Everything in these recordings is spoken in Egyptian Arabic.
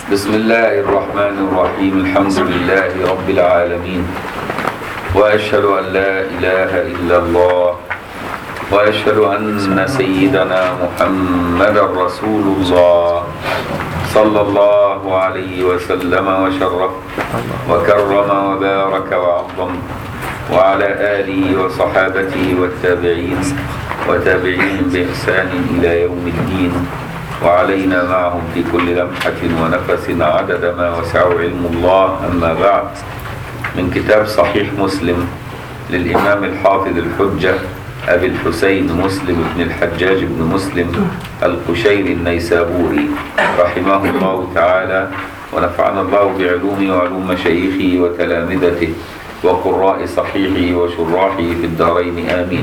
بسم الله الرحمن الرحيم الحمد لله رب العالمين وأشهد أن لا إله إلا الله وأشهد أن سيدنا محمد رسول الله صلى الله عليه وسلم وشرف وكرم وبارك وعظم وعلى آله وصحابته والتابعين وتابعين بإحسان إلى يوم الدين وعلينا معهم في كل لمحة ونفس عدد ما وسعه علم الله أما بعد من كتاب صحيح مسلم للإمام الحافظ الحجة أبي الحسين مسلم بن الحجاج بن مسلم القشيري النيسابوري رحمه الله تعالى ونفعنا الله بعلومه وعلوم مشايخه وتلامذته وقراء صحيحه وشراحه في الدارين آمين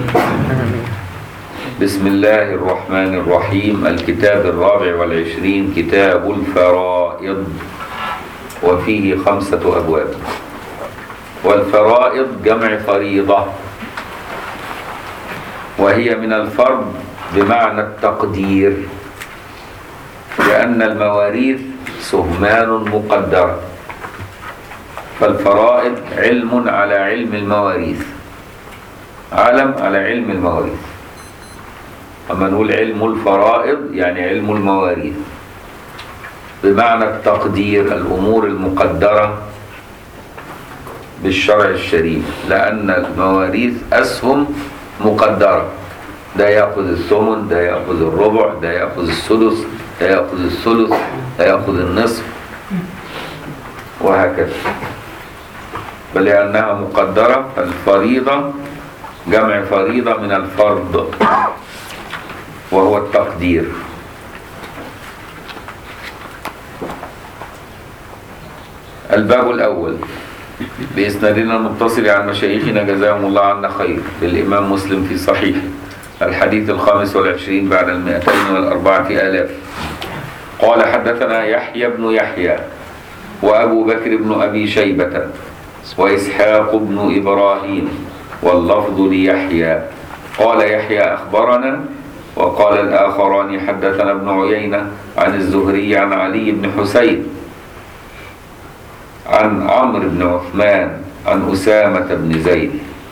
بسم الله الرحمن الرحيم الكتاب الرابع والعشرين كتاب الفرائض وفيه خمسة أبواب والفرائض جمع فريضة وهي من الفرض بمعنى التقدير لأن المواريث سهمان مقدرة فالفرائض علم على علم المواريث علم على علم المواريث أما نقول علم الفرائض يعني علم المواريث بمعنى التقدير الأمور المقدرة بالشرع الشريف لأن المواريث أسهم مقدرة ده يأخذ الثمن ده يأخذ الربع ده يأخذ السدس ده يأخذ الثلث ده يأخذ النصف وهكذا فلأنها مقدرة الفريضة جمع فريضة من الفرض وهو التقدير الباب الأول بإسنادنا المتصل عن مشايخنا جزاهم الله عنا خير للإمام مسلم في صحيح الحديث الخامس والعشرين بعد المئتين والأربعة آلاف قال حدثنا يحيى بن يحيى وأبو بكر بن أبي شيبة وإسحاق بن إبراهيم واللفظ ليحيى قال يحيى أخبرنا وقال الآخران حدثنا ابن عيينة عن الزهري عن علي بن حسين عن عمرو بن عثمان عن أسامة بن زيد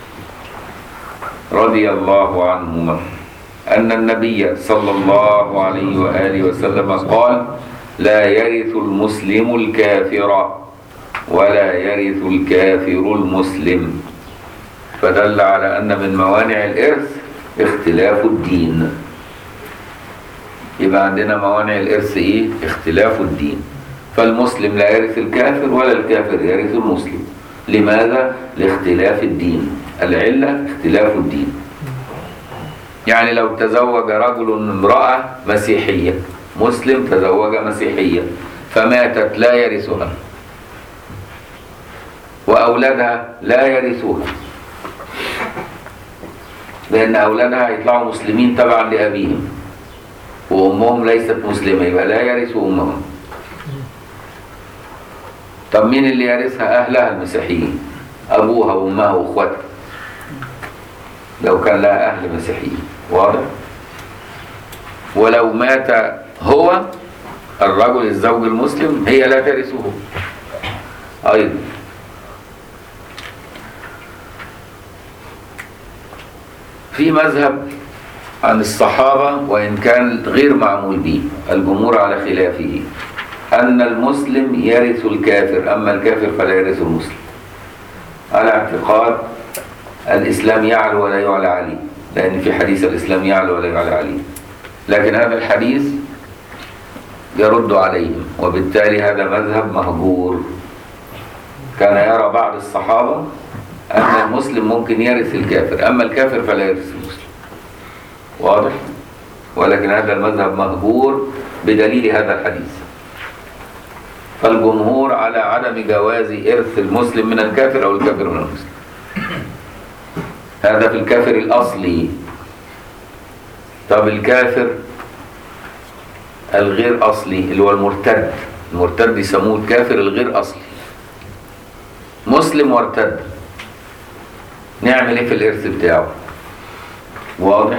رضي الله عنهما أن النبي صلى الله عليه وآله وسلم قال لا يرث المسلم الكافر ولا يرث الكافر المسلم فدل على أن من موانع الإرث اختلاف الدين يبقى عندنا موانع الإرث إيه؟ اختلاف الدين فالمسلم لا يرث الكافر ولا الكافر يرث المسلم لماذا؟ لاختلاف الدين العلة اختلاف الدين يعني لو تزوج رجل امرأة مسيحية مسلم تزوج مسيحية فماتت لا يرثها وأولادها لا يرثوها لأن أولادها هيطلعوا مسلمين تبعا لأبيهم وأمهم ليست مسلمة يبقى لا يرثوا أمهم طب مين اللي يرثها أهلها المسيحيين أبوها وأمها وأخواتها لو كان لها أهل مسيحيين واضح ولو مات هو الرجل الزوج المسلم هي لا ترثه أيضا في مذهب عن الصحابة وإن كان غير معمول به الجمهور على خلافه أن المسلم يرث الكافر أما الكافر فلا يرث المسلم على اعتقاد الإسلام يعلو ولا يعلى عليه لأن في حديث الإسلام يعلو ولا يعلى عليه لكن هذا الحديث يرد عليهم وبالتالي هذا مذهب مهجور كان يرى بعض الصحابة أن المسلم ممكن يرث الكافر أما الكافر فلا يرث المسلم واضح ولكن هذا المذهب مهجور بدليل هذا الحديث فالجمهور على عدم جواز إرث المسلم من الكافر أو الكافر من المسلم هذا في الكافر الأصلي طب الكافر الغير أصلي اللي هو المرتد المرتد يسموه الكافر الغير أصلي مسلم وارتد نعمل ايه في الإرث بتاعه واضح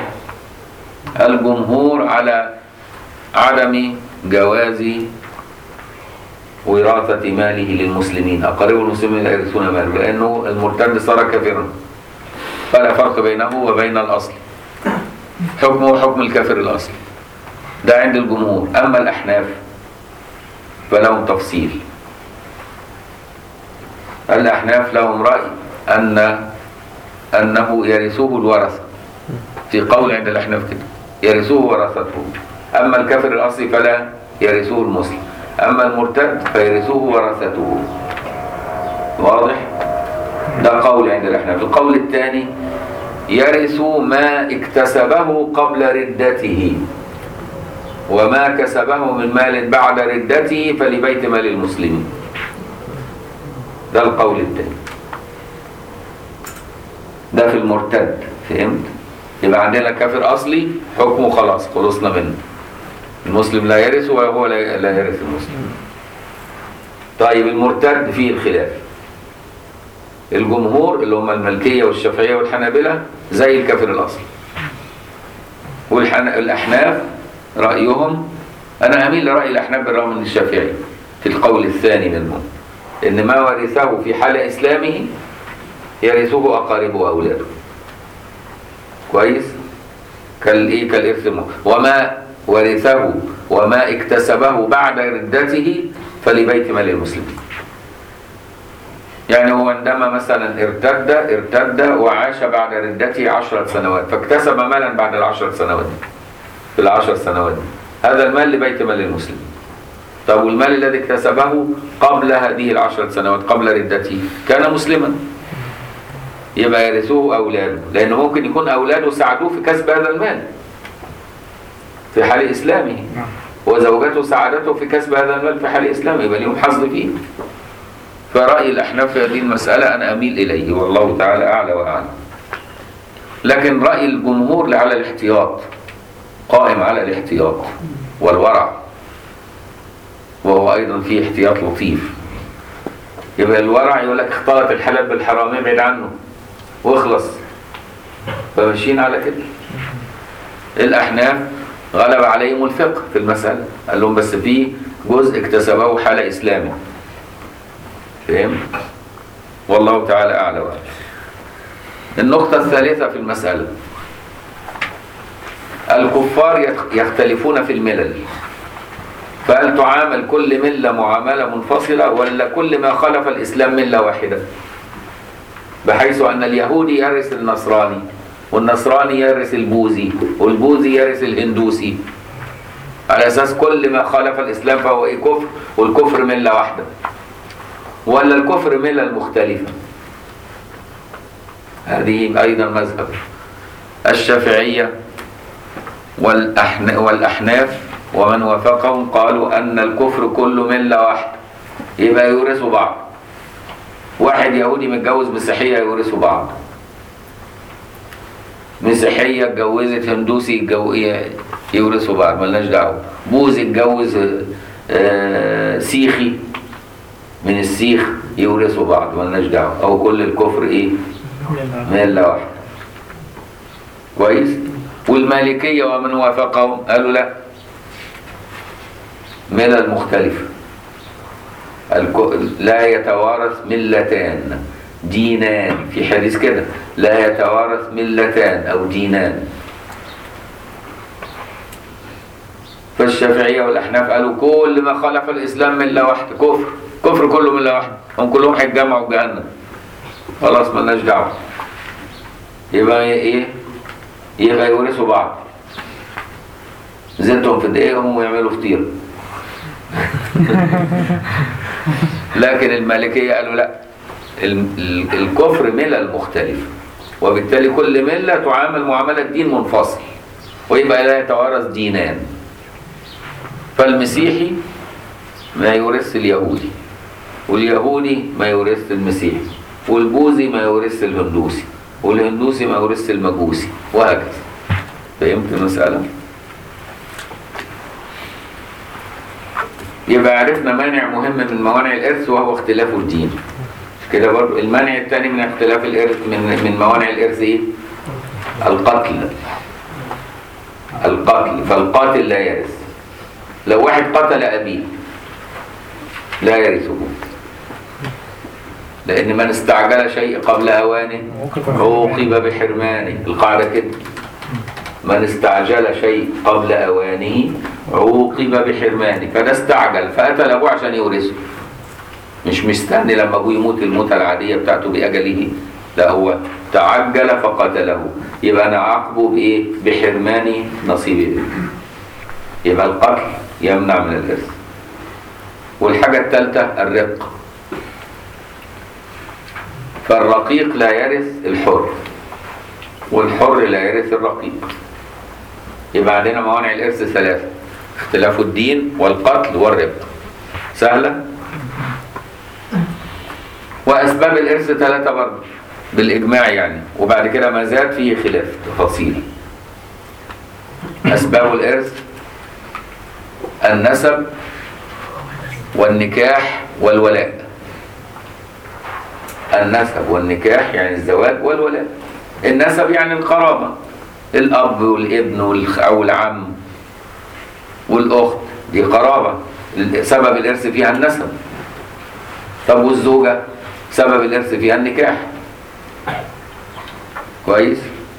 الجمهور على عدم جواز وراثة ماله للمسلمين أقارب المسلمين لا يرثون ماله لأنه المرتد صار كافرا فلا فرق بينه وبين الأصل حكمه حكم الكافر الأصلي ده عند الجمهور أما الأحناف فلهم تفصيل الأحناف لهم رأي أن أنه يرثوه الورثة في قول عند الأحناف كده يرثوه ورثته أما الكافر الأصلي فلا يرثوه المسلم أما المرتد فيرثوه ورثته واضح؟ ده قول عند الأحناف القول الثاني يرث ما اكتسبه قبل ردته وما كسبه من مال بعد ردته فلبيت مال المسلمين ده القول الثاني ده في المرتد فهمت يبقى عندنا كافر اصلي حكمه خلاص خلصنا منه المسلم لا يرث وهو لا لا يرث المسلم طيب المرتد فيه الخلاف الجمهور اللي هم الملكية والشافعية والحنابلة زي الكافر الأصلي والأحناف رأيهم أنا أميل لرأي الأحناف بالرغم من الشافعي في القول الثاني منهم إن ما ورثه في حال إسلامه يرثه أقاربه وأولاده كويس كالإيه كالإرث الم- وما ورثه وما اكتسبه بعد ردته فلبيت مال المسلمين يعني هو عندما مثلا ارتد ارتد وعاش بعد ردته عشرة سنوات فاكتسب مالا بعد العشر سنوات دي في العشر سنوات دي هذا المال لبيت مال المسلمين طب والمال الذي اكتسبه قبل هذه العشر سنوات قبل ردته كان مسلما يبقى يرثوه أولاده لأنه ممكن يكون أولاده ساعدوه في كسب هذا المال في حال إسلامه وزوجته ساعدته في كسب هذا المال في حال إسلامه يبقى لهم حظ فيه فرأي الأحناف في هذه المسألة أنا أميل إليه والله تعالى أعلى وأعلم لكن رأي الجمهور على الاحتياط قائم على الاحتياط والورع وهو أيضا فيه احتياط لطيف يبقى الورع يقول لك اختلط الحلال بالحرام ابعد عنه واخلص فماشيين على كده الأحناف غلب عليهم الفقه في المسألة قال لهم بس في جزء اكتسبه حال إسلامه فهم؟ والله تعالى أعلى وأعلم النقطة الثالثة في المسألة الكفار يخ- يختلفون في الملل فهل تعامل كل ملة معاملة منفصلة ولا كل ما خلف الإسلام ملة واحدة بحيث أن اليهودي يرث النصراني والنصراني يرث البوذي والبوذي يرث الهندوسي على أساس كل ما خالف الإسلام فهو إيه كفر والكفر ملة واحدة ولا الكفر ملل مختلفة هذه أيضا مذهب الشافعية والأحن- والأحناف ومن وافقهم قالوا أن الكفر كله ملة واحدة يبقى يورثوا بعض واحد يهودي متجوز مسيحية يورثوا بعض مسيحية اتجوزت هندوسي يتجو- ي- يورثوا بعض ملناش دعوة بوذي اتجوز آه، سيخي من السيخ يورثوا بعض ملناش دعوة أو كل الكفر إيه ملة واحدة كويس والمالكية ومن وافقهم قالوا لا ملل مختلفة الك- لا يتوارث ملتان دينان في حديث كده لا يتوارث ملتان أو دينان فالشافعية والأحناف قالوا كل ما خالف الإسلام ملة واحدة كفر كفر كله ملة واحدة هم كلهم هيتجمعوا في جهنم خلاص ملناش دعوة يبقى ايه يبقى يورثوا بعض زدتهم في دقيقهم ويعملوا فطير لكن المالكية قالوا لا ال- ال- الكفر ملل مختلفة وبالتالي كل ملة تعامل معاملة دين منفصل ويبقى لا يتوارث دينان فالمسيحي ما يورث اليهودي واليهودي ما يورث المسيحي والبوذي ما يورث الهندوسي والهندوسي ما يورث المجوسي وهكذا فهمت المسألة؟ يبقى عرفنا مانع مهم من موانع الإرث وهو اختلاف الدين مش كده برضه المانع الثاني من اختلاف الإرث من من موانع الإرث إيه؟ القتل القتل فالقاتل لا يرث لو واحد قتل أبيه لا يرثه لأن من استعجل شيء قبل أوانه عوقب بحرمانه القاعدة كده من استعجل شيء قبل أوانه عوقب بحرمانه فده استعجل فأتى لأبوه عشان يورثه مش مستني لما أبوه يموت الموتة العادية بتاعته بأجله لا هو تعجل فقتله يبقى أنا أعاقبه بإيه؟ بحرمان نصيبه يبقى القتل يمنع من الإرث والحاجة الثالثة الرق فالرقيق لا يرث الحر والحر لا يرث الرقيق يبقى عندنا موانع الإرث ثلاثة اختلاف الدين والقتل والرق سهلة وأسباب الإرث ثلاثة برضه بالإجماع يعني وبعد كده ما زاد فيه خلاف تفاصيل أسباب الإرث النسب والنكاح والولاء النسب والنكاح يعني الزواج والولاء النسب يعني القرابة الأب والابن والخ أو العم والأخت دي قرابة سبب الإرث فيها النسب طب والزوجة سبب الإرث فيها النكاح كويس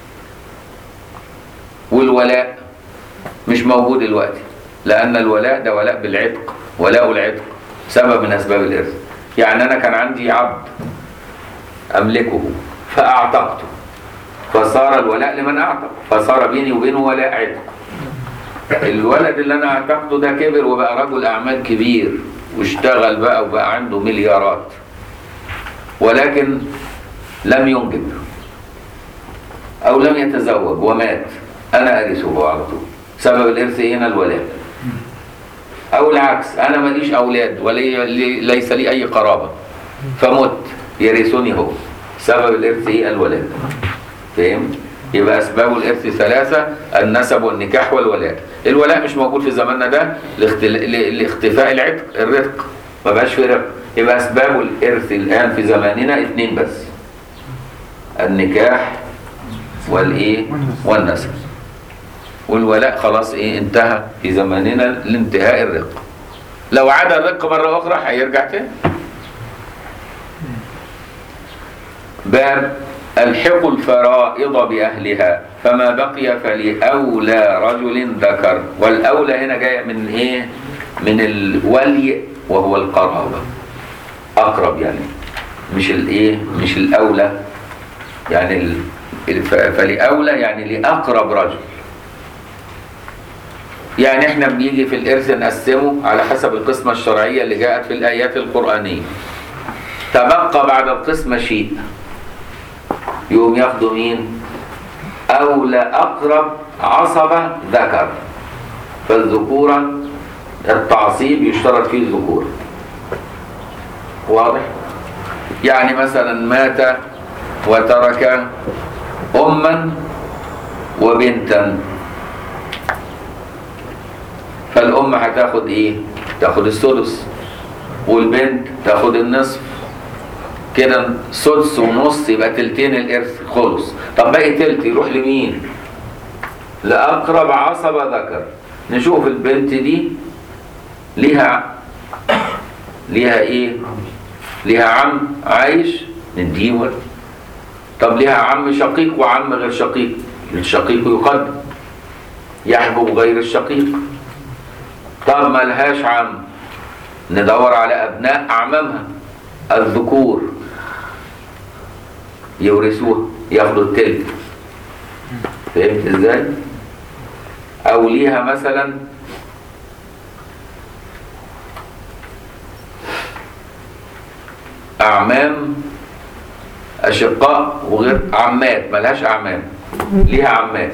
والولاء مش موجود دلوقتي لأن الولاء ده ولاء بالعتق ولاء العتق سبب من أسباب الإرث يعني أنا كان عندي عبد أملكه فأعتقته فصار الولاء لمن أعتق فصار بيني وبينه ولاء عتق الولد اللي أنا أعتقته ده كبر وبقى رجل أعمال كبير واشتغل بقى وبقى عنده مليارات ولكن لم ينجب أو لم يتزوج ومات أنا أرثه على طول سبب الإرث هنا الولاء أو العكس أنا ماليش أولاد وليس لي أي قرابة فمت يرثني هو سبب الإرث إيه الولاء فهم؟ يبقى أسباب الإرث ثلاثة النسب والنكاح والولاء الولاء مش موجود في زماننا ده لاختل... لاختفاء العتق الرزق ما بقاش في رزق يبقى أسباب الإرث الآن في زماننا اثنين بس النكاح والإيه والنسب والولاء خلاص إيه انتهى في زماننا لانتهاء الرق لو عاد الرق مرة أخرى هيرجع تاني باب الحق الفرائض بأهلها فما بقي فلأولى رجل ذكر والأولى هنا جاية من إيه من الولي وهو القرابة أقرب يعني مش الإيه مش الأولى يعني ال... فلأولى يعني لأقرب رجل يعني احنا بنيجي في الإرث نقسمه على حسب القسمة الشرعية اللي جاءت في الآيات القرآنية تبقى بعد القسمة شيء يوم ياخدوا مين أولى أقرب عصبة ذكر فالذكورة التعصيب يشترط فيه الذكور واضح يعني مثلا مات وترك أما وبنتا فالأم هتاخد إيه؟ تاخد السدس والبنت تاخد النصف كده سدس ونص يبقى تلتين الإرث خلص طب باقي تلت يروح لمين؟ لأقرب عصبة ذكر نشوف البنت دي ليها ليها إيه؟ ليها عم عايش نديه ولد طب ليها عم شقيق وعم غير شقيق الشقيق يقدم يحجب غير الشقيق طب ما لهاش عم ندور على أبناء أعمامها الذكور يورثوها ياخدوا التلت فهمت ازاي؟ أو ليها مثلا أعمام أشقاء وغير عمات ملهاش أعمام ليها عمات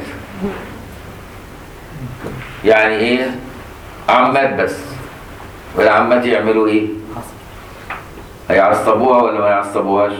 يعني إيه عمات بس والعمات يعملوا إيه هيعصبوها ولا ما يعصبوهاش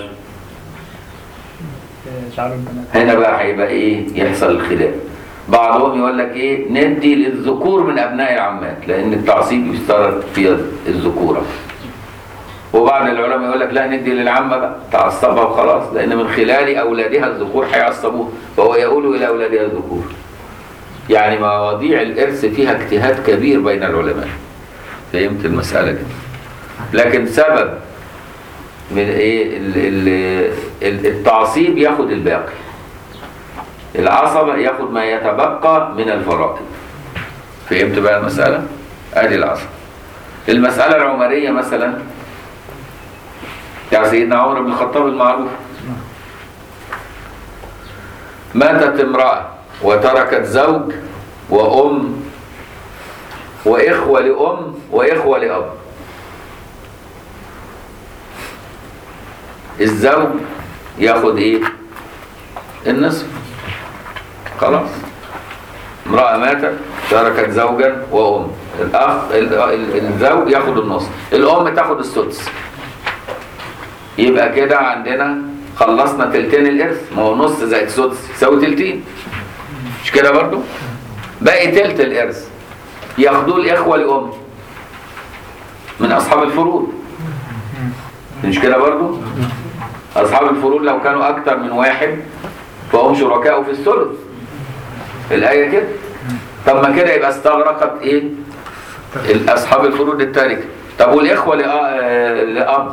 شعر البنات هنا بقى هيبقى إيه يحصل الخلاف بعضهم يقول لك إيه ندي للذكور من أبناء العمات لأن التعصيب يشترط في الذكورة وبعض العلماء يقول لك لا ندي للعمة بقى تعصبها وخلاص لأن من خلال أولادها الذكور هيعصبوها فهو يقول إلى أولادها الذكور يعني مواضيع الإرث فيها اجتهاد كبير بين العلماء فهمت المسألة دي لكن سبب من ايه ال- ال- ال- التعصيب ياخد الباقي العصبة ياخد ما يتبقى من الفرائض فهمت بقى المسألة؟ ادي العصبة المسألة العمرية مثلا يا سيدنا عمر بن الخطاب المعروف ماتت امرأة وتركت زوج وأم وإخوة لأم وإخوة لأب الزوج ياخد إيه؟ النصف خلاص امرأة ماتت تركت زوجا وأم الأخ ال- ال- الزوج ياخد النصف الأم تاخد السدس يبقى كده عندنا خلصنا تلتين الإرث ما هو نص زائد سدس يساوي تلتين مش كده برضو باقي تلت الإرث ياخدوه الإخوة لأم من أصحاب الفروض مش كده برضو أصحاب الفروض لو كانوا أكتر من واحد فهم شركاء في الثلث الآية كده طب ما كده يبقى استغرقت إيه أصحاب الفروض التاركة طب والإخوة لأ- آه، لأب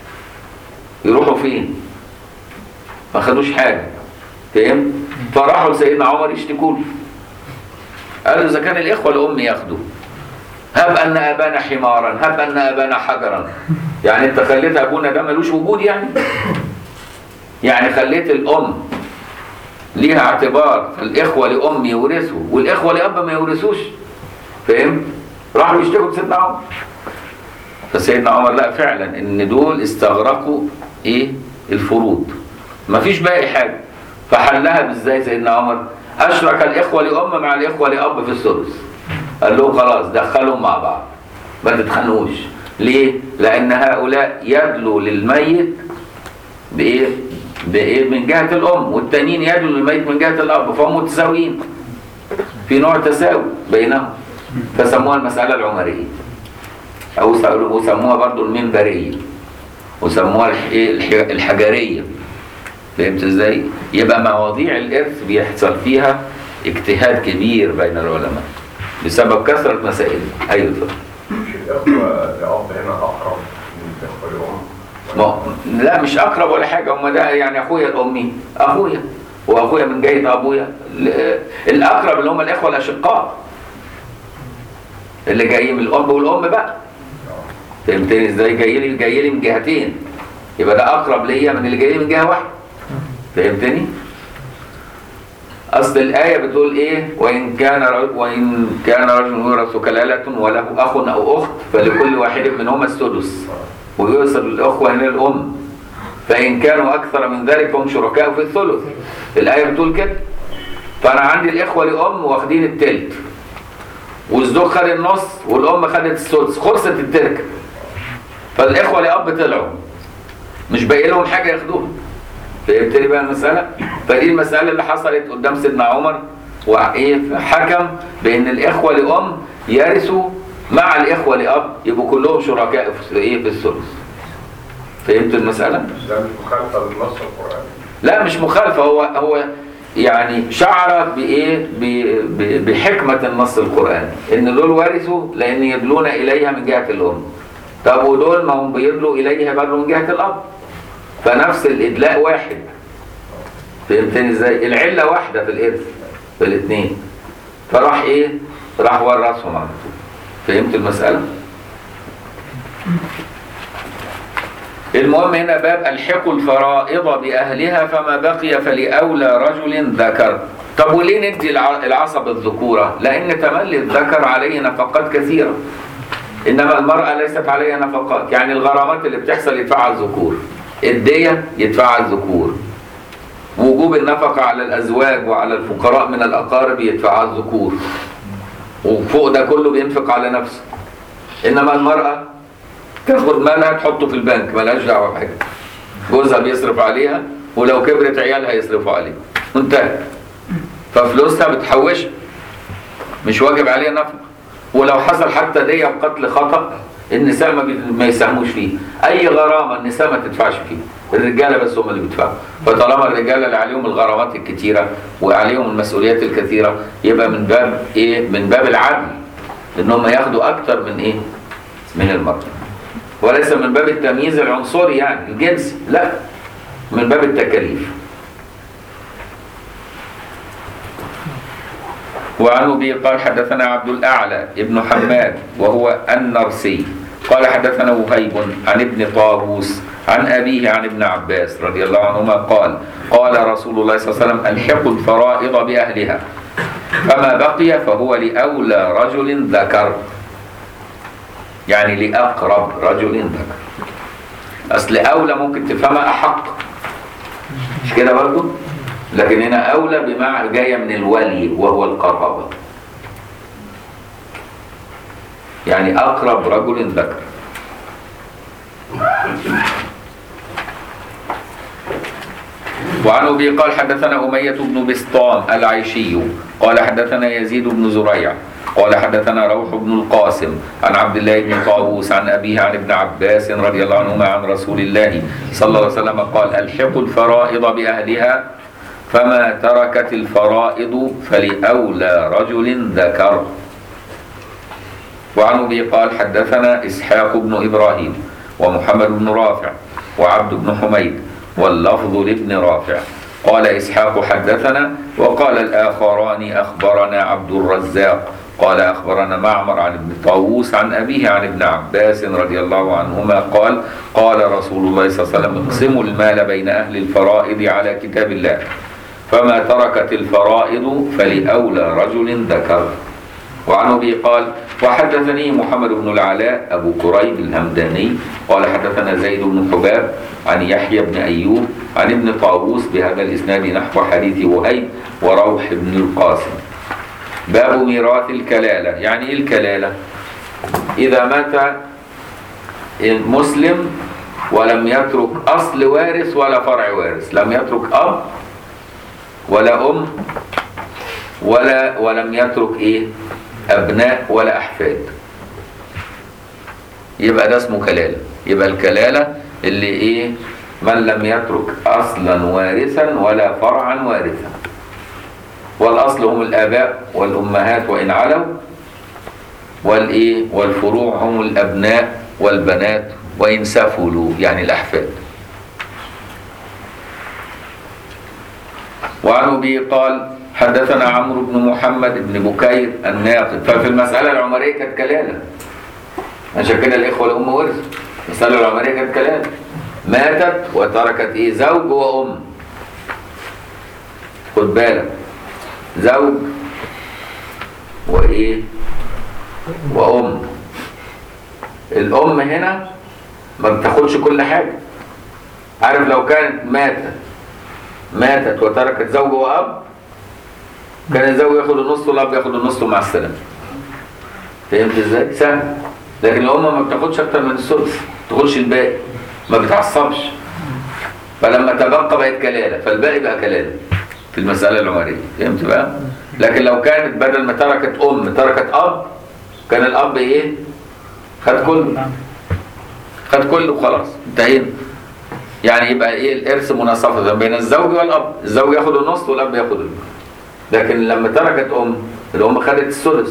يروحوا فين ما خدوش حاجة فاهم فراحوا لسيدنا عمر يشتكوا له قالوا إذا كان الإخوة الأم ياخدوا هب أن أبانا حمارا هب أن أبانا حجرا يعني أنت خليت أبونا ده ملوش وجود يعني يعني خليت الأم ليها اعتبار الإخوة لأم يورثوا والإخوة لأب ما يورثوش فاهم راحوا يشتكوا لسيدنا عمر فسيدنا عمر لا فعلا ان دول استغرقوا ايه الفروض مفيش باقي حاجه فحلها بالزاي سيدنا عمر اشرك الاخوه لام مع الاخوه لاب في الثلث قال لهم خلاص دخلهم مع بعض ما تتخانقوش ليه لان هؤلاء يدلوا للميت بايه بايه من جهه الام والتانيين يدلوا للميت من جهه الاب فهم متساويين في نوع تساوي بينهم فسموها المساله العمريه أو س- وسموها برضو المنبرية وسموها الح- إيه الح- الحجرية فهمت ازاي؟ يبقى مواضيع الإرث بيحصل فيها اجتهاد كبير بين العلماء بسبب كثرة مسائل أيوة اتفضل. مش الإخوة لأب هنا أقرب من الإخوة لأم ما هو- لا مش أقرب ولا حاجة هم ده يعني أخويا الأمي أخويا وأخويا من جهة أبويا ال- الأقرب اللي هم الإخوة الأشقاء اللي جايين من الأب والأم بقى فهمتني ازاي جاي لي جاي لي من جهتين يبقى ده اقرب ليا من اللي جاي لي من جهه واحده فهمتني اصل الايه بتقول ايه وان كان رجل وان كان رجل يورث كلاله وله اخ او اخت فلكل واحد منهما السدس ويورث الاخوه هنا الام فان كانوا اكثر من ذلك فهم شركاء في الثلث الايه بتقول كده فانا عندي الاخوه لام واخدين التلت والزوج خد النص والام خدت السدس خلصت التركه فالاخوه لاب طلعوا مش باقي لهم حاجه ياخدوها فهمتني بقى المساله فدي المساله اللي حصلت قدام سيدنا عمر وايه حكم بان الاخوه لام يرثوا مع الاخوه لاب يبقوا كلهم شركاء في ايه في الثلث فهمت المساله بس ده مش مخالفة للنص القرآني لا مش مخالفه هو هو يعني شعر بايه ب- ب- بحكمه النص القراني ان دول ورثوا لان يدلون اليها من جهه الام طب ودول ما هم بيدلوا اليها برضه من جهه الاب فنفس الادلاء واحد فهمتني ازاي العله واحده في الارث في الاثنين فراح ايه راح ورثهم على طول فهمت المساله المهم هنا باب الحقوا الفرائض بأهلها فما بقي فلأولى رجل ذكر طب وليه ندي الع- العصب الذكورة لأن تملي الذكر عليه نفقات كثيرة إنما المرأة ليست عليها نفقات يعني الغرامات اللي بتحصل يدفعها الذكور الدية يدفعها الذكور وجوب النفقة على الأزواج وعلى الفقراء من الأقارب يدفعها الذكور وفوق ده كله بينفق على نفسه إنما المرأة تاخد مالها تحطه في البنك ملهاش دعوه بحاجه جوزها بيصرف عليها ولو كبرت عيالها يصرفوا عليها انتهى ففلوسها بتحوشها مش واجب عليها نفقه ولو حصل حتى دية بقتل خطأ النساء ما, بي... ما يساهموش فيه اي غرامه النساء ما تدفعش فيه الرجاله بس هم اللي بيدفعوا فطالما الرجاله اللي عليهم الغرامات الكتيره وعليهم المسؤوليات الكثيره يبقى من باب ايه من باب العدل ان هم ياخدوا اكتر من ايه من المرأة وليس من باب التمييز العنصري يعني الجنسي لا من باب التكاليف وعن ابي قال حدثنا عبد الاعلى ابن حماد وهو النرسي قال حدثنا وهيب عن ابن طاووس عن ابيه عن ابن عباس رضي الله عنهما قال قال رسول الله صلى الله عليه وسلم الحقوا الفرائض باهلها فما بقي فهو لاولى رجل ذكر يعني لاقرب رجل ذكر اصل اولى ممكن تفهمها احق مش كده برضه لكن هنا اولى بمعنى جايه من الولي وهو القرابه يعني اقرب رجل ذكر وعن ابي قال حدثنا اميه بن بسطام العيشي قال حدثنا يزيد بن زريع قال حدثنا روح بن القاسم عن عبد الله بن طاووس عن ابيه عن ابن عباس رضي الله عنهما عن رسول الله صلى الله عليه وسلم قال الحقوا الفرائض باهلها فما تركت الفرائض فلاولى رجل ذكر وعن ابي قال حدثنا اسحاق بن ابراهيم ومحمد بن رافع وعبد بن حميد واللفظ لابن رافع قال اسحاق حدثنا وقال الاخران اخبرنا عبد الرزاق قال اخبرنا معمر عن ابن طاووس عن ابيه عن ابن عباس رضي الله عنهما قال قال رسول الله صلى الله عليه وسلم اقسموا المال بين اهل الفرائض على كتاب الله فما تركت الفرائض فلاولى رجل ذكر وعن ابي قال وحدثني محمد بن العلاء ابو كريب الهمداني قال حدثنا زيد بن حباب عن يحيى بن ايوب عن ابن طاووس بهذا الاسناد نحو حديث وهيب وروح بن القاسم باب ميراث الكلاله يعني ايه الكلاله اذا مات المسلم ولم يترك اصل وارث ولا فرع وارث لم يترك اب ولا ام ولا ولم يترك ايه ابناء ولا احفاد يبقى ده اسمه كلاله يبقى الكلاله اللي ايه من لم يترك اصلا وارثا ولا فرعا وارثا والاصل هم الاباء والامهات وان علوا والايه والفروع هم الابناء والبنات وان سفلوا يعني الاحفاد وعن ابي قال حدثنا عمرو بن محمد بن بكير الناقد ففي المسألة العمرية كانت كلالة عشان كده الإخوة الأم ورثوا المسألة العمرية كانت كلالة ماتت وتركت إيه زوج وأم خد بالك زوج وإيه وأم الأم هنا ما بتاخدش كل حاجة عارف لو كانت ماتت ماتت وتركت زوج وأب كان الزوج ياخد النص والاب ياخد النص مع السلامه فهمت ازاي سهل لكن الام ما بتاخدش اكتر من الثلث ما تاخدش الباقي ما بتعصبش فلما تبقى بقت كلاله فالباقي بقى كلاله في المساله العمريه فهمت بقى لكن لو كانت بدل ما تركت ام تركت اب كان الاب ايه خد كله خد كله وخلاص انتهينا يعني يبقى ايه الارث مناصفه بين الزوج والاب الزوج ياخد النص والاب ياخد النص لكن لما تركت ام الام خدت الثلث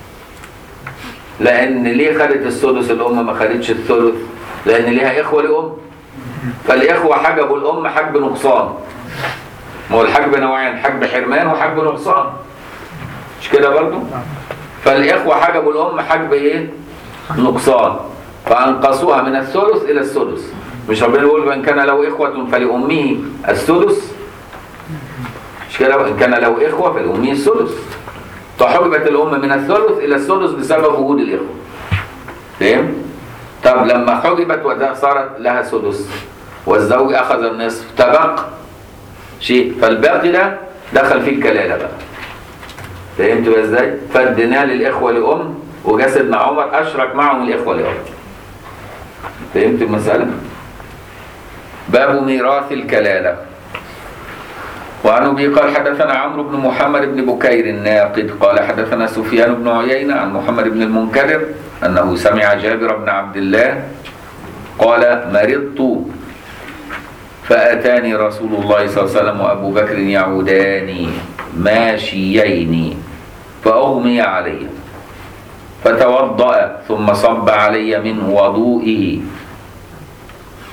لان ليه خدت الثلث الام ما خدتش الثلث لان ليها اخوه لام فالاخوه حجبوا الام حجب نقصان ما هو الحجب نوعين حجب حرمان وحجب نقصان مش كده برضو فالاخوه حجبوا الام حجب ايه نقصان فانقصوها من الثلث الى الثلث مش ربنا بيقول من كان له اخوه فلامه الثلث مش كده ان كان له اخوه فالامي الثلث فحجبت الام من الثلث الى الثلث بسبب وجود الاخوه فاهم طب لما حجبت وصارت لها ثلث والزوج اخذ النصف تبقى شيء فالباقي ده دخل فيه الكلاله بقى فهمت بقى ازاي فاديناه للاخوه لام وجا سيدنا عمر اشرك معهم الاخوه لام فهمت المساله باب ميراث الكلاله وعن ابي قال حدثنا عمرو بن محمد بن بكير الناقد قال حدثنا سفيان بن عيينه عن محمد بن المنكدر انه سمع جابر بن عبد الله قال مرضت فاتاني رسول الله صلى الله عليه وسلم وابو بكر يعودان ماشيين فاغمي علي فتوضا ثم صب علي من وضوئه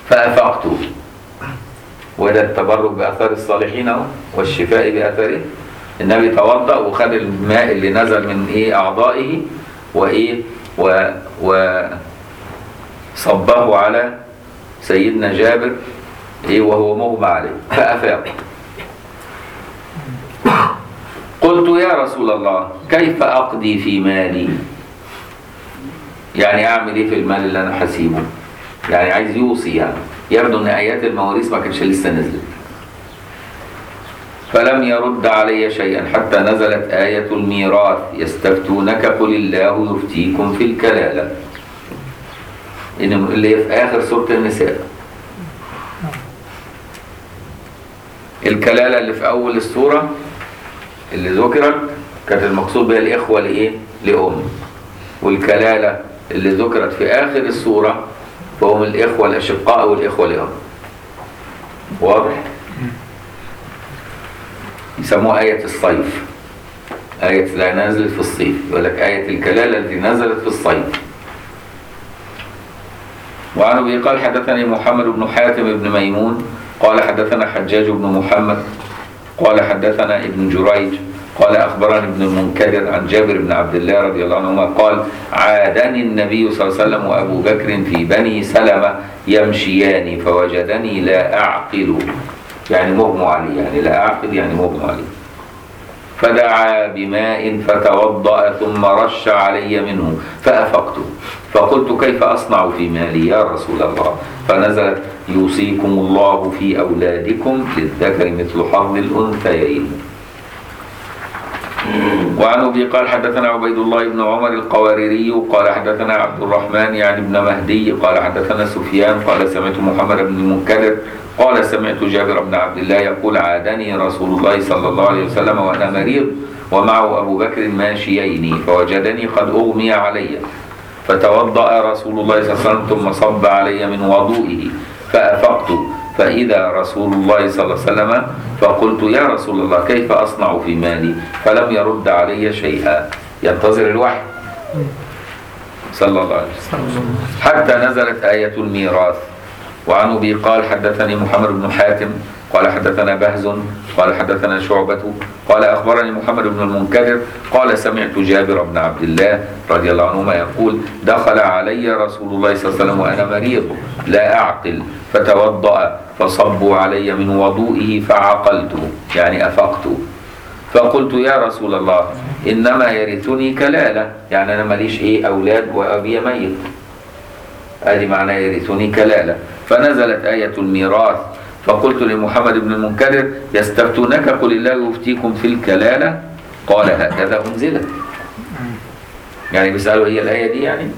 فأفقت وده التبرك بآثار الصالحين أهو والشفاء بآثاره النبي توضأ وخد الماء اللي نزل من إيه أعضائه وإيه و و صبه على سيدنا جابر إيه وهو مغمى عليه فأفاق قلت يا رسول الله كيف أقضي في مالي يعني أعمل إيه في المال اللي أنا حسيبه يعني عايز يوصي يعني يبدو ان ايات المواريث ما كانتش لسه نزلت فلم يرد علي شيئا حتى نزلت آية الميراث يستفتونك قل الله يفتيكم في الكلالة إن اللي هي في آخر سورة النساء الكلالة اللي في أول السورة اللي ذكرت كانت المقصود بها الإخوة لإيه؟ لأم والكلالة اللي ذكرت في آخر السورة فهم الإخوة الأشقاء والإخوة الأم واضح؟ يسموها آية الصيف آية لا نزلت في الصيف يقول لك آية الكلالة التي نزلت في الصيف وعن أبي قال حدثني محمد بن حاتم بن ميمون قال حدثنا حجاج بن محمد قال حدثنا ابن جريج قال أخبرني ابن المنكدر عن جابر بن عبد الله رضي الله عنهما قال عادني النبي صلى الله عليه وسلم وأبو بكر في بني سلمة يمشيان فوجدني لا أعقل يعني مغمى علي يعني لا أعقل يعني مغمى علي فدعا بماء فتوضأ ثم رش علي منه فأفقت فقلت كيف أصنع في مالي يا رسول الله فنزلت يوصيكم الله في أولادكم للذكر مثل حظ الأنثيين وعن ابي قال حدثنا عبيد الله بن عمر القواريري قال حدثنا عبد الرحمن يعني ابن مهدي قال حدثنا سفيان قال سمعت محمد بن المنكدر قال سمعت جابر بن عبد الله يقول عادني رسول الله صلى الله عليه وسلم وانا مريض ومعه ابو بكر ماشيين فوجدني قد اغمي علي فتوضا رسول الله صلى الله عليه وسلم ثم صب علي من وضوئه فافقت فإذا رسول الله صلى الله عليه وسلم فقلت يا رسول الله كيف أصنع في مالي فلم يرد علي شيئا ينتظر الوحي صلى الله عليه وسلم حتى نزلت آية الميراث وعن أبي قال حدثني محمد بن حاتم قال حدثنا بهز قال حدثنا شعبة قال أخبرني محمد بن المنكدر قال سمعت جابر بن عبد الله رضي الله عنهما يقول دخل علي رسول الله صلى الله عليه وسلم وأنا مريض لا أعقل فتوضأ فصبوا علي من وضوئه فعقلت يعني أفقت فقلت يا رسول الله إنما يرثني كلالة يعني أنا ماليش إيه أولاد وأبي ميت ادي معنى يرثني كلالة فنزلت آية الميراث فقلت لمحمد بن المنكدر يستفتونك قل الله يفتيكم في الكلالة قال هكذا أنزلت يعني بيسألوا هي الآية دي يعني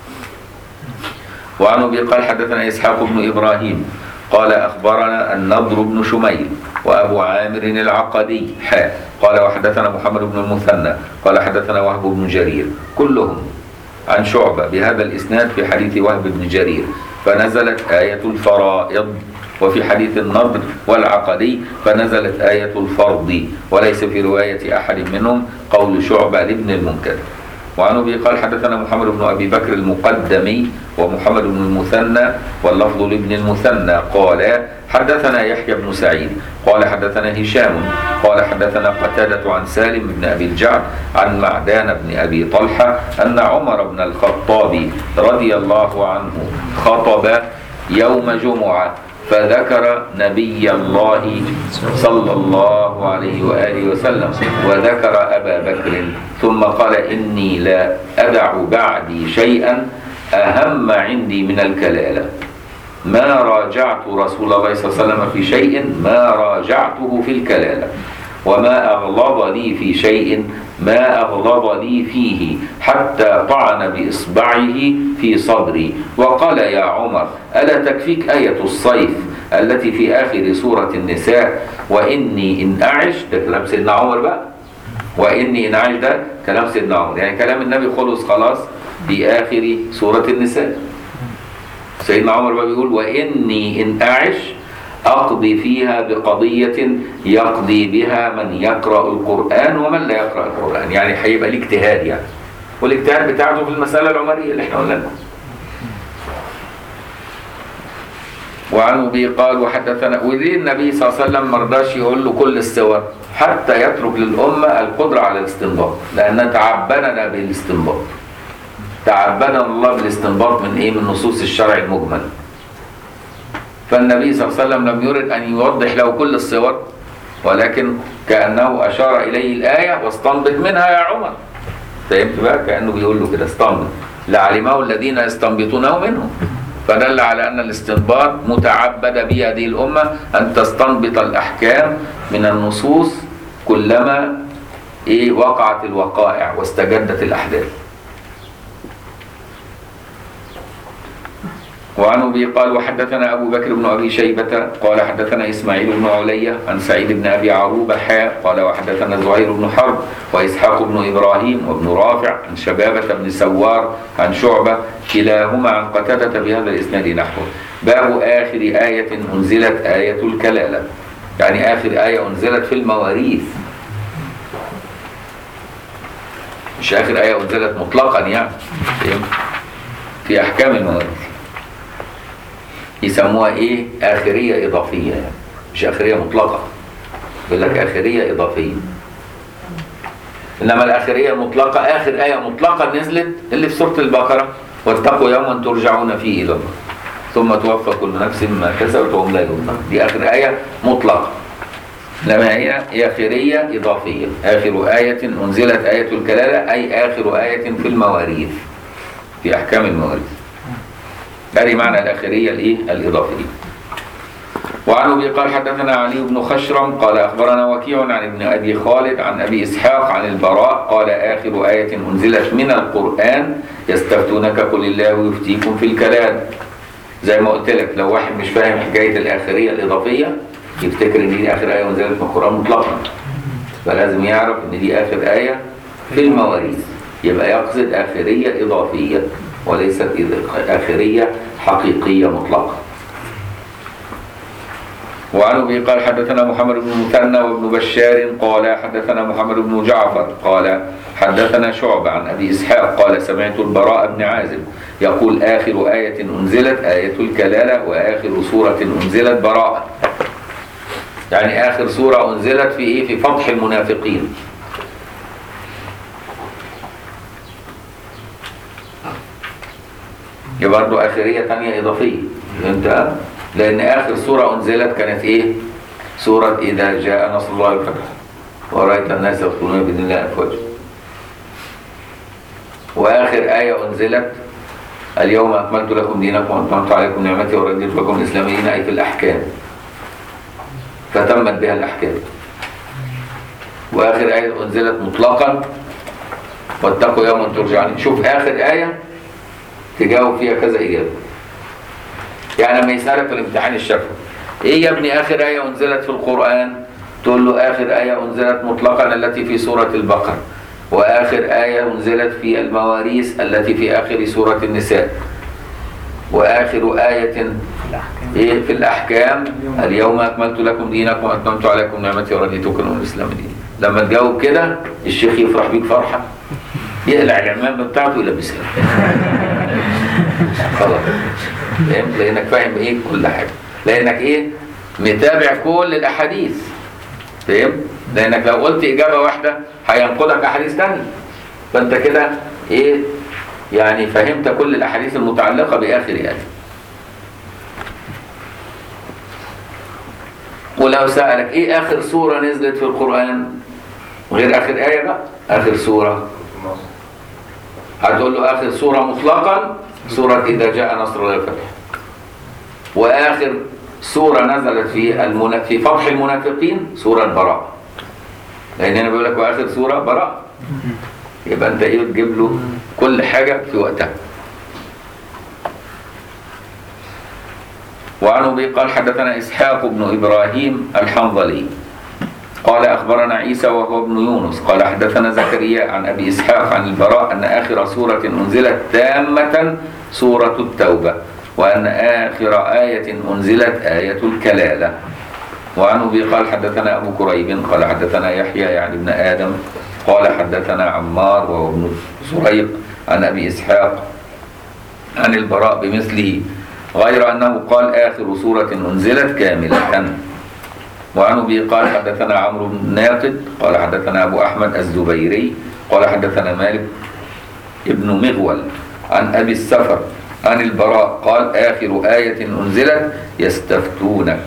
وعن أبي قال حدثنا إسحاق بن إبراهيم قال أخبرنا النضر بن شميل وأبو عامر العقدي حاء قال وحدثنا محمد بن المثنى قال حدثنا وهب بن جرير كلهم عن شعبة بهذا الإسناد في حديث وهب بن جرير فنزلت آية الفرائض وفي حديث النضر والعقدي فنزلت آية الفرض وليس في رواية أحد منهم قول شعبة لابن المنكدر وعن ابي قال حدثنا محمد بن ابي بكر المقدمي ومحمد بن المثنى واللفظ لابن المثنى قال حدثنا يحيى بن سعيد قال حدثنا هشام قال حدثنا قتادة عن سالم بن ابي الجعد عن معدان بن ابي طلحه ان عمر بن الخطاب رضي الله عنه خطب يوم جمعه فذكر نبي الله صلى الله عليه وآله وسلم وذكر أبا بكر ثم قال إني لا أدع بعدي شيئا أهم عندي من الكلالة ما راجعت رسول الله صلى الله عليه وسلم في شيء ما راجعته في الكلالة وما أغلظ لي في شيء ما أغلظ لي فيه حتى طعن بإصبعه في صدري وقال يا عمر ألا تكفيك آية الصيف التي في آخر سورة النساء وإني إن أعش ده كلام سيدنا عمر بقى وإني إن أعش ده كلام سيدنا عمر يعني كلام النبي خلص خلاص في آخر سورة النساء سيدنا عمر بقى بيقول وإني إن أعش أقضي فيها بقضية يقضي بها من يقرأ القرآن ومن لا يقرأ القرآن يعني هيبقى ليه اجتهاد يعني والاجتهاد بتاعته في المسألة العمرية اللي احنا قلنا وعن ابي قال وحدثنا وليه النبي صلى الله عليه وسلم ما رضاش يقول له كل السور حتى يترك للامه القدره على الاستنباط لان تعبدنا بالاستنباط تعبدنا الله بالاستنباط من ايه من نصوص الشرع المجمل فالنبي صلى الله عليه وسلم لم يرد ان يوضح له كل الصور ولكن كانه اشار اليه الايه واستنبط منها يا عمر فهمت بقى كانه بيقول له كده استنبط لعلمه الذين يستنبطونه منهم فدل على ان الاستنباط متعبد به هذه الامه ان تستنبط الاحكام من النصوص كلما ايه وقعت الوقائع واستجدت الاحداث وعن ابي قال وحدثنا ابو بكر بن ابي شيبه قال حدثنا اسماعيل بن علية عن سعيد بن ابي عروبه حاء قال وحدثنا زهير بن حرب واسحاق بن ابراهيم وابن رافع عن شبابه بن سوار عن شعبه كلاهما عن قتاده بهذا الاسناد نحوه باب اخر ايه انزلت ايه الكلاله يعني اخر ايه انزلت في المواريث مش اخر ايه انزلت مطلقا يعني فهمت؟ في احكام المواريث يسموها ايه اخريه اضافيه يعني مش اخريه مطلقه يقول لك اخريه اضافيه انما الاخريه المطلقه اخر ايه مطلقه نزلت اللي في سوره البقره واتقوا يوما ترجعون فيه الى الله ثم توفى كل نفس ما كسبت وهم لا يظلمون دي اخر ايه مطلقه انما هي اخريه اضافيه اخر ايه انزلت ايه الكلاله اي اخر ايه في المواريث في احكام المواريث هذه معنى الآخرية الإيه؟ الإضافية. وعن أبي قال حدثنا علي بن خشرم قال أخبرنا وكيع عن ابن أبي خالد عن أبي إسحاق عن البراء قال آخر آية أنزلت من القرآن يستفتونك قل الله يفتيكم في الكلام. زي ما قلت لك لو واحد مش فاهم حكاية الآخرية الإضافية يفتكر إن دي آخر آية أنزلت من القرآن مطلقا. فلازم يعرف إن دي آخر آية في المواريث. يبقى يقصد آخرية إضافية وليست آخرية حقيقية مطلقة وعن ابي قال حدثنا محمد بن مثنى وابن بشار قال حدثنا محمد بن جعفر قال حدثنا شعبة عن ابي اسحاق قال سمعت البراء بن عازب يقول اخر آية انزلت آية الكلالة واخر سورة انزلت براءة يعني اخر سورة انزلت في ايه في فتح المنافقين دي برضه آخرية تانية إضافية فهمت لأن آخر سورة أنزلت كانت إيه؟ سورة إذا جاء نصر الله والفتح ورأيت الناس يدخلون بإذن الله أفواجا وآخر آية أنزلت اليوم أكملت لكم دينكم وأتممت عليكم نعمتي ورديت لكم الإسلام دينا أي في الأحكام فتمت بها الأحكام وآخر آية أنزلت مطلقا واتقوا يوما ترجعون شوف آخر آية تجاوب فيها كذا إجابة يعني لما يسألك في الامتحان الشفوي إيه يا ابني آخر آية أنزلت في القرآن تقول له آخر آية أنزلت مطلقا التي في سورة البقرة وآخر آية أنزلت في المواريث التي في آخر سورة النساء وآخر آية إيه في الأحكام اليوم أكملت لكم دينكم وأتممت عليكم نعمتي ورضيت لكم الإسلام دين لما تجاوب كده الشيخ يفرح بيك فرحة يقلع العمامة بتاعته ويلبسها خلاص فهمت لانك فاهم ايه كل حاجه لانك ايه متابع كل الاحاديث فهمت لانك لو قلت اجابه واحده هينقضك احاديث ثانيه فانت كده ايه يعني فهمت كل الاحاديث المتعلقه باخر ايه ولو سالك ايه اخر سوره نزلت في القران غير اخر ايه بقى اخر سوره هتقول له اخر سوره مطلقا سورة إذا جاء نصر الله والفتح وآخر سورة نزلت في المنا... في فتح المنافقين سورة براء لأن أنا بقول لك وآخر سورة براء يبقى أنت إيه تجيب له كل حاجة في وقتها وعن أبي قال حدثنا إسحاق بن إبراهيم الحنظلي قال أخبرنا عيسى وهو ابن يونس قال حدثنا زكريا عن أبي إسحاق عن البراء أن آخر سورة أنزلت تامة سورة التوبة وأن آخر آية أنزلت آية الكلالة وعن أبي قال حدثنا أبو كريب قال حدثنا يحيى يعني ابن آدم قال حدثنا عمار وهو ابن سريق عن أبي إسحاق عن البراء بمثله غير أنه قال آخر سورة أنزلت كاملة وعن أبي قال حدثنا عمرو بن ناقد قال حدثنا أبو أحمد الزبيري قال حدثنا مالك ابن مغول عن أبي السفر عن البراء قال آخر آية أنزلت يستفتونك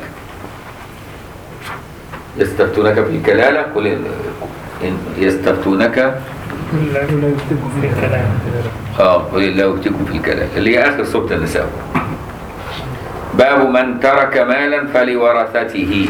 يستفتونك في الكلالة قل إن- يستفتونك لا لا يكتبوا في الكلام اه قل الله يفتيكم في الكلام اللي هي اخر سوره النساء باب من ترك مالا فلورثته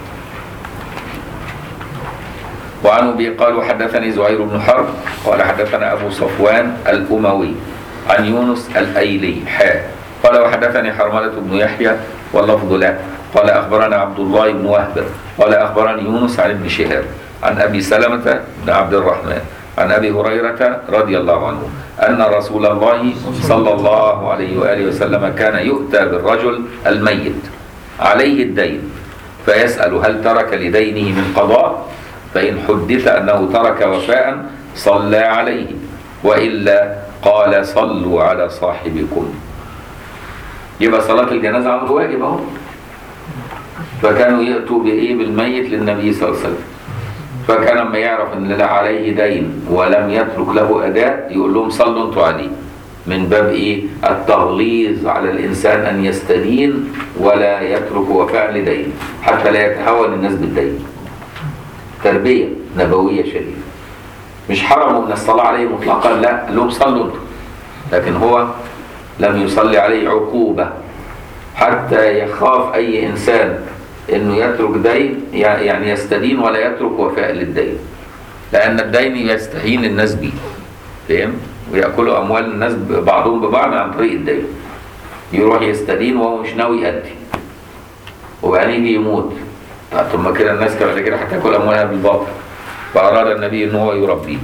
وعن ابي قال وحدثني زهير بن حرب قال حدثنا ابو صفوان الاموي عن يونس الايلي حاء قال وحدثني حرمله بن يحيى واللفظ له قال اخبرنا عبد الله بن وهب قال اخبرني يونس عن ابن شهاب عن ابي سلمه بن عبد الرحمن عن ابي هريره رضي الله عنه ان رسول الله صلى الله عليه واله وسلم كان يؤتى بالرجل الميت عليه الدين فيسال هل ترك لدينه من قضاء فان حدث انه ترك وفاء صلى عليه والا قال صلوا على صاحبكم يبقى صلاه الجنازه عنده واجب اهو فكانوا ياتوا بايه بالميت للنبي صلى الله عليه وسلم فكان لما يعرف ان لا عليه دين ولم يترك له اداء يقول لهم صلوا انتوا عليه من باب ايه التغليظ على الانسان ان يستدين ولا يترك وفاء لدين حتى لا يتهاون الناس بالدين تربيه نبويه شديده مش حرموا من الصلاه عليه مطلقا لا قال لهم صلوا انتوا لكن هو لم يصلي عليه عقوبه حتى يخاف اي انسان انه يترك دين يعني يستدين ولا يترك وفاء للدين لان الدين يستهين الناس به فاهم وياكلوا اموال الناس بعضهم ببعض عن طريق الدين يروح يستدين وهو مش ناوي يأدي وبعدين يجي يموت طب ثم كده الناس كده كده هتاكل اموالها بالباطل فاراد النبي ان هو يربيه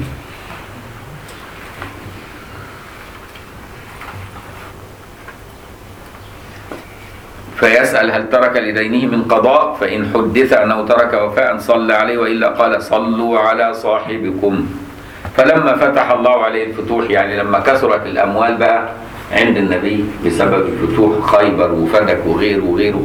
فيسأل هل ترك لدينه من قضاء فإن حدث أنه ترك وفاء صلى عليه وإلا قال صلوا على صاحبكم فلما فتح الله عليه الفتوح يعني لما كثرت الأموال بقى عند النبي بسبب فتوح خيبر وفدك وغيره وغيره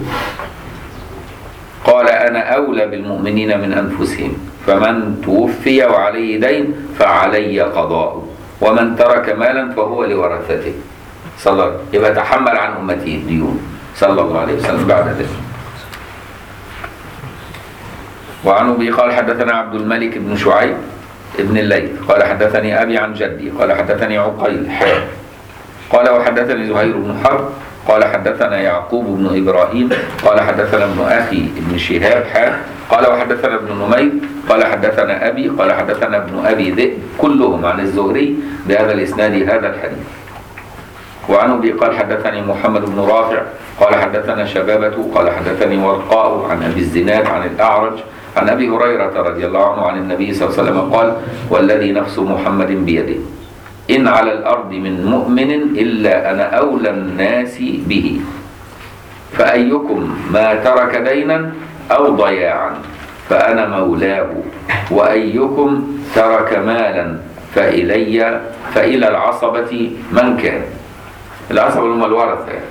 قال أنا أولى بالمؤمنين من أنفسهم فمن توفي وعليه دين فعلي قضاء ومن ترك مالا فهو لورثته صلى الله عليه وسلم يبقى تحمل عن أمته الديون صلى الله عليه وسلم بعد ذلك وعن ابي قال حدثنا عبد الملك بن شعيب ابن الليث قال حدثني ابي عن جدي قال حدثني عقيل حاء قال وحدثني زهير بن حرب قال حدثنا يعقوب بن ابراهيم قال حدثنا ابن اخي ابن شهاب حاء قال وحدثنا ابن نمير قال حدثنا ابي قال حدثنا ابن ابي ذئب كلهم عن الزهري بهذا الاسناد هذا الحديث وعن ابي قال حدثني محمد بن رافع قال حدثنا شبابة قال حدثني ورقاء عن ابي الزناد عن الاعرج عن ابي هريره رضي الله عنه عن النبي صلى الله عليه وسلم قال والذي نفس محمد بيده ان على الارض من مؤمن الا انا اولى الناس به فايكم ما ترك دينا او ضياعا فانا مولاه وايكم ترك مالا فالي فالى العصبه من كان العصبة اللي هم الورثة يعني.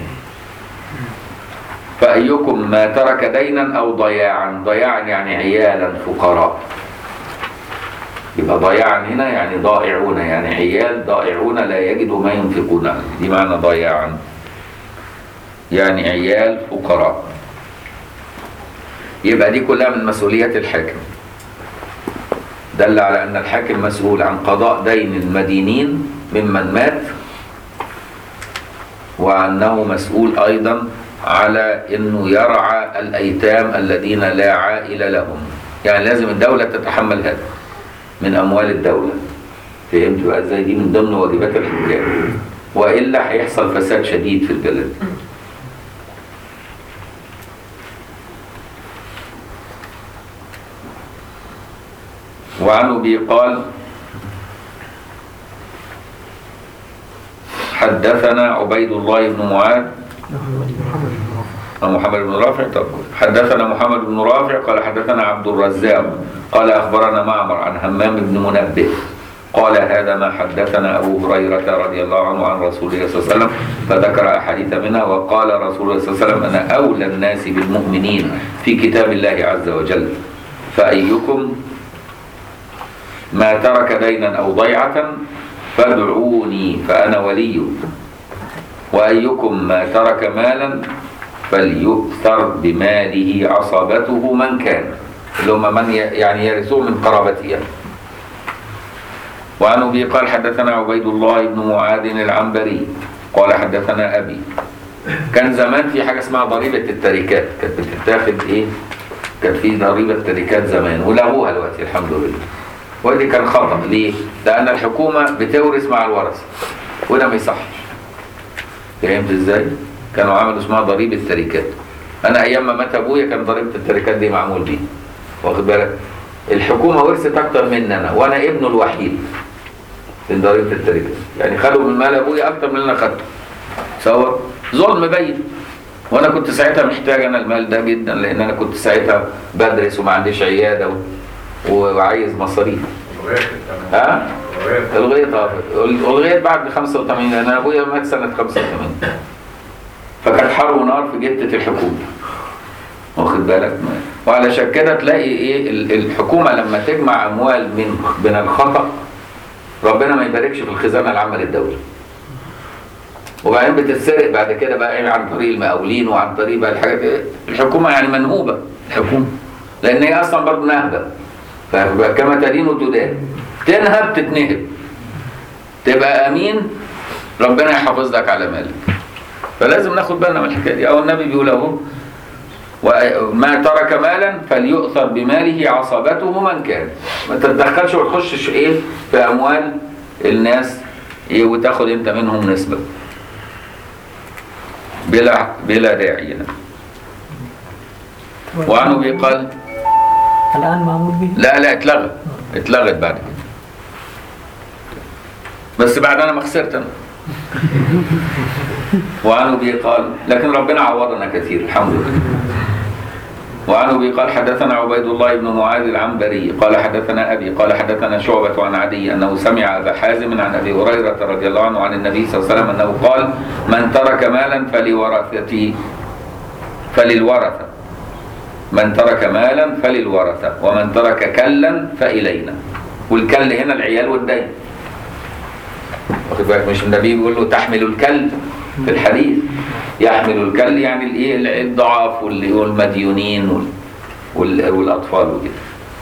فأيكم ما ترك دينا أو ضياعا ضياعا يعني عيالا فقراء يبقى ضياعا هنا يعني ضائعون يعني عيال ضائعون لا يجدوا ما ينفقون دي معنى ضياعا يعني عيال فقراء يبقى دي كلها من مسؤوليات الحاكم دل على أن الحاكم مسؤول عن قضاء دين المدينين ممن مات وأنه مسؤول أيضا على أنه يرعى الأيتام الذين لا عائل لهم يعني لازم الدولة تتحمل هذا من أموال الدولة فهمت بقى ازاي دي من ضمن واجبات الحكام وإلا هيحصل فساد شديد في البلد وعن أبي قال حدثنا عبيد الله بن معاذ محمد بن رافع طب حدثنا محمد بن رافع قال حدثنا عبد الرزاق قال اخبرنا معمر عن همام بن منبه قال هذا ما حدثنا أبو هريرة رضي الله عنه عن رسول الله صلى الله عليه وسلم فذكر أحاديث منها وقال رسول الله صلى الله عليه وسلم أنا أولى الناس بالمؤمنين في كتاب الله عز وجل فأيكم ما ترك دينا أو ضيعة فادعوني فأنا وليه وأيكم ما ترك مالا فليؤثر بماله عصبته من كان اللي هم من ي- يعني يرثوه من قرابته يعني. وعن أبي قال حدثنا عبيد الله بن معاذ العنبري قال حدثنا أبي كان زمان في حاجة اسمها ضريبة التركات كانت بتتاخد إيه كان في ضريبة تركات زمان ولغوها دلوقتي الحمد لله ودي كان خطأ ليه؟ لأن الحكومة بتورث مع الورثة وده ما يصحش فهمت ازاي؟ كانوا عملوا اسمها ضريبة تركات أنا أيام ما مات أبويا كان ضريبة التركات دي معمول بيه واخد بالك؟ الحكومة ورثت أكتر مني أنا وأنا ابنه الوحيد من ضريبة التركات يعني خدوا من مال أبويا أكتر من اللي أنا خدته تصور ظلم باين وانا كنت ساعتها محتاج انا المال ده جدا لان انا كنت ساعتها بدرس وما عنديش عياده و... وعايز مصاريف لغاية التمام. ها لغاية الغيت اه الغيت بعد 85 لان انا ابويا مات سنه 85 فكانت حرب ونار في جده الحكومه واخد بالك وعلشان كده تلاقي ايه ال- الحكومه لما تجمع اموال من من الخطا ربنا ما يباركش في الخزانه العامه للدوله وبعدين بتتسرق بعد كده بقى ايه عن طريق المقاولين وعن طريق بقى الحاجات ايه الحكومه يعني منهوبه الحكومه لان هي اصلا برضه نهبه فبقى كما تدين تدان تنهب تتنهب تبقى امين ربنا يحافظ لك على مالك فلازم ناخد بالنا من الحكايه دي او النبي بيقول اهو وما ترك مالا فليؤثر بماله عصبته من كان ما تتدخلش وتخشش ايه في اموال الناس إيه وتاخد انت منهم نسبه بلا بلا داعي يعني. وعن ابي قال الآن معمول به لا لا اتلغى اتلغت بعد كده بس بعد انا ما خسرت انا وعن ابي قال لكن ربنا عوضنا كثير الحمد لله وعن ابي قال حدثنا عبيد الله بن معاذ العنبري قال حدثنا ابي قال حدثنا شعبة عن عدي انه سمع ابا حازم عن ابي هريرة رضي الله عنه عن النبي صلى الله عليه وسلم انه قال من ترك مالا فلورثته فللورثة من ترك مالا فللورثة ومن ترك كلا فإلينا والكل هنا العيال والدين واخد بالك مش النبي بيقول له تحمل الكل في الحديث يحمل الكل يعني الايه الضعاف وال- والمديونين وال- وال- والاطفال وكده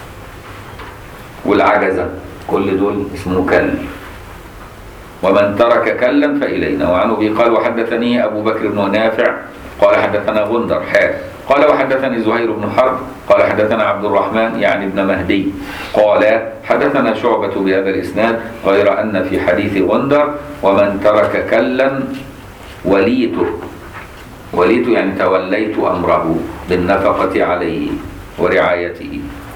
والعجزه كل دول اسمه كل ومن ترك كلا فإلينا وعن أبي قال وحدثني أبو بكر بن نافع قال حدثنا غندر حاء قال وحدثني زهير بن حرب قال حدثنا عبد الرحمن يعني ابن مهدي قال حدثنا شعبة بهذا الإسناد غير أن في حديث غندر ومن ترك كلا وليته وليته يعني توليت أمره بالنفقة عليه ورعايته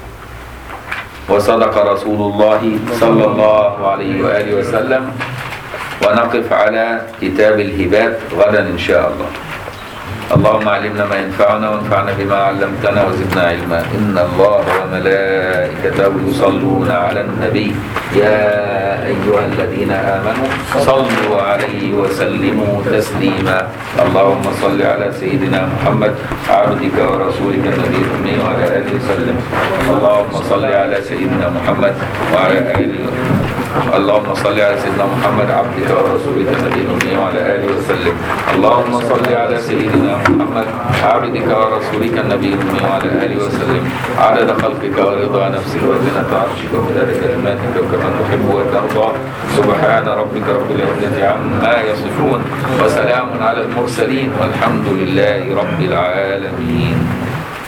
وصدق رسول الله صلى الله عليه وآله وسلم ونقف على كتاب الهبات غدا إن شاء الله اللهم علمنا ما ينفعنا وانفعنا بما علمتنا وزدنا علما إن الله وملائكته يصلون على النبي يا أيها الذين آمنوا صلوا عليه وسلموا تسليما اللهم صل على سيدنا محمد عبدك ورسولك النبي الأمي وعلى آله وسلم اللهم صل على سيدنا محمد وعلى آله اللهم صل على سيدنا محمد عبدك ورسولك النبي الأمي وعلى آله وسلم اللهم صل على سيدنا محمد عبدك ورسولك النبي الأمي وعلى آله وسلم عدد خلقك ورضا نفسك وزنة عرشك ومداد كلماتك وكما تحب وترضى سبحان ربك رب العزة عما يصفون وسلام على المرسلين والحمد لله رب العالمين